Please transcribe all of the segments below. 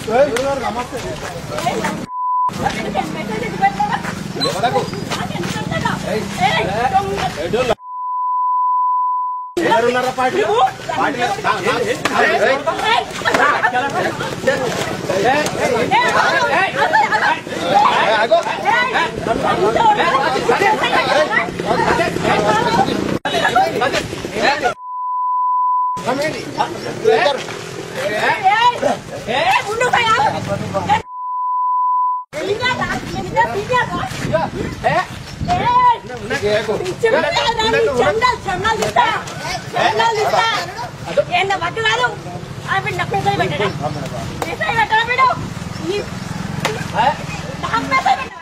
ఎవరున్నారా party party ఏంటో పట్టు కాదు ఆవిడ నాకు మెసేజ్ పెట్టాడా మెసేజ్ పెట్టాడా వీడు ఈ- నాకు మెసేజ్ పెట్టాడా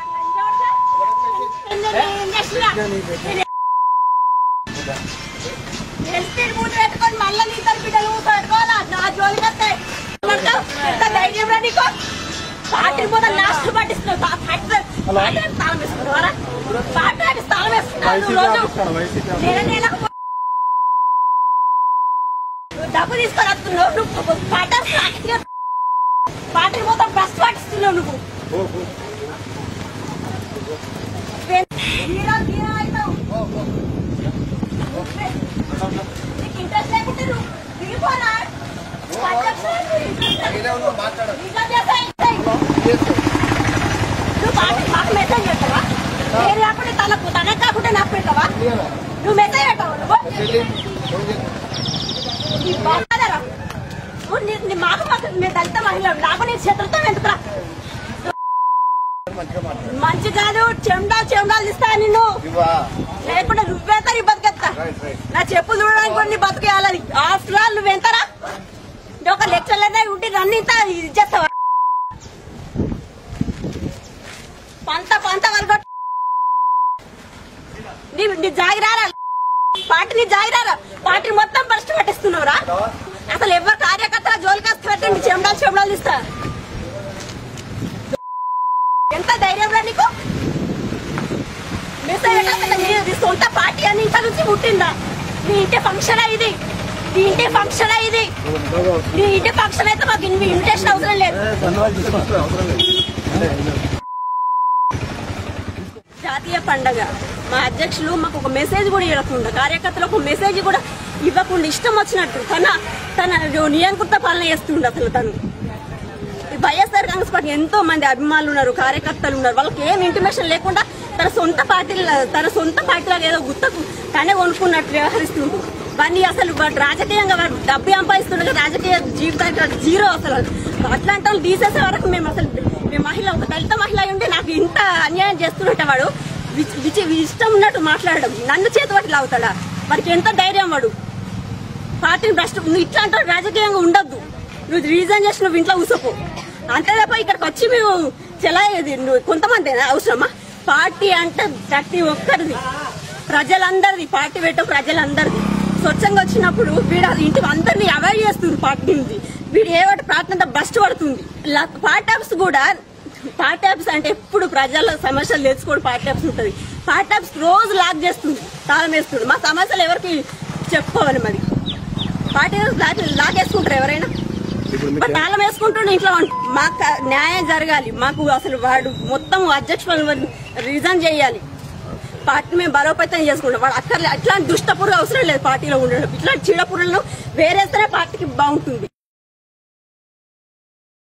ఎస్పీడ్ మూడు పెట్టుకొని మళ్ళీ నీ ఇద్దరు బిడ్డలు ఊతో పెట్టుకోవాలా నా జోలికి వస్తే ఏమంటావ్? ఎంత ధైర్యం రా నీకు పార్టీ పోతా లాస్ట్ పట్టిస్తున్నావు పా- పార్టీ- పార్టీ స్థానం వేసుకున్నావా పార్టీ స్థానం వేసుకున్నావు నువ్వు రోజు నెల నెలకు పో- నువ్వు డబ్బు తీసుకొని వస్తున్నావు నువ్వు పార్టీ పార్టీ మొత్తం బస్ పట్టిస్తున్నావు నువ్వు హీరో హీరో అవుతావు నీకు ఇంట్రెస్ట్ లేకుంటే నువ్వు దిగిపోరా నువ్వు పార్టీ మాకు మెసేజ్ పెట్టవా నేను కాకుండా తనకు తనకు కాకుండా నాకు పెట్టవా నువ్వు మెసేజ్ పెట్టవా నువ్వు నీ బాధారా నువ్వు నీ- నీ మాకు మాకు నేను దళిత మహిళ నాకు నేను చేతులతో ఎందుకురా మంచి కాదు చెండాలు చెండాలు ఇస్తా నిన్ను లేకుండా నువ్వెంత నీ బతికెత్తా నా చెప్పు చూడడానికి కూడా నీ బతికేయాలని ఆఫ్టర్ ఆల్ నువ్వెంతరా అంటే ఒక లెక్చర్ లేదా ఉంటే నన్ను ఇంత ఇది చేస్తావా పంత పంత వరకు నీ నీ జాగిరారా పార్టీ నీ జాగిరారా పార్టీ మొత్తం ఫస్ట్ పట్టిస్తున్నావురా అసలు ఎవరు కార్యకర్త జోలికి వస్తే నీ చెమడాలు చెమడాలు ఇస్తా ఎంత ధైర్యం రా నీకు మెసేజ్ పెట్టాలి నీ సొంత పార్టీ అని ఇంత నుంచి పుట్టిందా నీ ఇంటి ఫంక్షన్ ఇది నీ ఇంటి ఫంక్షన్ ఇది నీ ఇంటి ఫంక్షన్ అయితే మాకు ఇన్వి- ఇన్విటేషన్ అవసరం లేదు జాతీయ పండగ మా అధ్యక్షులు మాకు ఒక మెసేజ్ కూడా ఇవ్వకుండా కార్యకర్తలకు ఒక మెసేజ్ కూడా ఇవ్వకుండా ఇష్టం వచ్చినట్టు తన తన నియంకృత పాలన చేస్తుండే అసలు తను ఈ వైఎస్ఆర్ కాంగ్రెస్ పార్టీ ఎంతో మంది అభిమానులు ఉన్నారు కార్యకర్తలు ఉన్నారు వాళ్ళకి ఏం ఇంటిమేషన్ లేకుండా తన సొంత పార్టీ తన సొంత పార్టీలాగా ఏదో గుత్తకు తనే కొనుక్కున్నట్టు వ్యవహరిస్తుంది వాడిని అసలు వాడు రాజకీయంగా వాడు డబ్బు సంపాదిస్తుండగా రాజకీయ జీవితానికి వాడు జీరో అసలు అట్లాంటి వాళ్ళు తీసేసే వరకు మేము అసలు మేము మహిళ ఒక దళిత మహిళ అయి ఉంటే నాకు ఇంత అన్యాయం చేస్తున్నట్టు వాడు విచ్- విచ్- ఇష్టం ఉన్నట్టు మాట్లాడడం నన్ను చేతి పట్టి లాగుతాడా వాడికి ఎంత ధైర్యం వాడు పార్టీని భ్రష్ట నువ్వు ఇట్లా అంటావు రాజకీయంగా ఉండొద్దు నువ్వు రీజన్ చేసి నువ్వు ఇంట్లో ఊసపో అంతే తప్ప ఇక్కడికి వచ్చి మేము చెలాయేది నువ్వు కొంతమంది అవసరమా పార్టీ అంటే ప్రతి ఒక్కరిది ప్రజలందరిది పార్టీ పెట్టే ప్రజలందరిది స్వచ్ఛంగా వచ్చినప్పుడు వీడు అది ఇంటి అందరినీ అవాయిడ్ చేస్తుంది పార్టీ నుంచి వీడు ఏ ఒకటి ప్రార్థన బస్ట్ పడుతుంది లా- పార్టీ ఆఫీస్ కూడా పార్టీ ఆఫీస్ అంటే ఎప్పుడు ప్రజల సమస్యలు తెలుసుకోవడం పార్టీ ఆఫీస్ ఉంటుంది పార్టీ ఆఫీస్ రోజు లాక్ చేస్తుంది తాళం వేస్తుంది మా సమస్యలు ఎవరికి చెప్పుకోవాలి మరి పార్టీ ఆఫీస్ లాక్ లాగేసుకుంటారు ఎవరైనా మరి తాళం వేసుకుంటుండే ఇంట్లో ఉంట- మాకు న్యాయం జరగాలి మాకు అసలు వాడు మొత్తం అధ్యక్షులు రిజైన్ చేయాలి పార్టీ మేము బలోపేతం చేసుకుంటాం వాడు అక్కడ అట్లాంటి దుష్టపురుగు అవసరం లేదు పార్టీలో ఉండడం ఇట్లాంటి చీడపురులను వేరేస్తేనే పార్టీకి బాగుంటుంది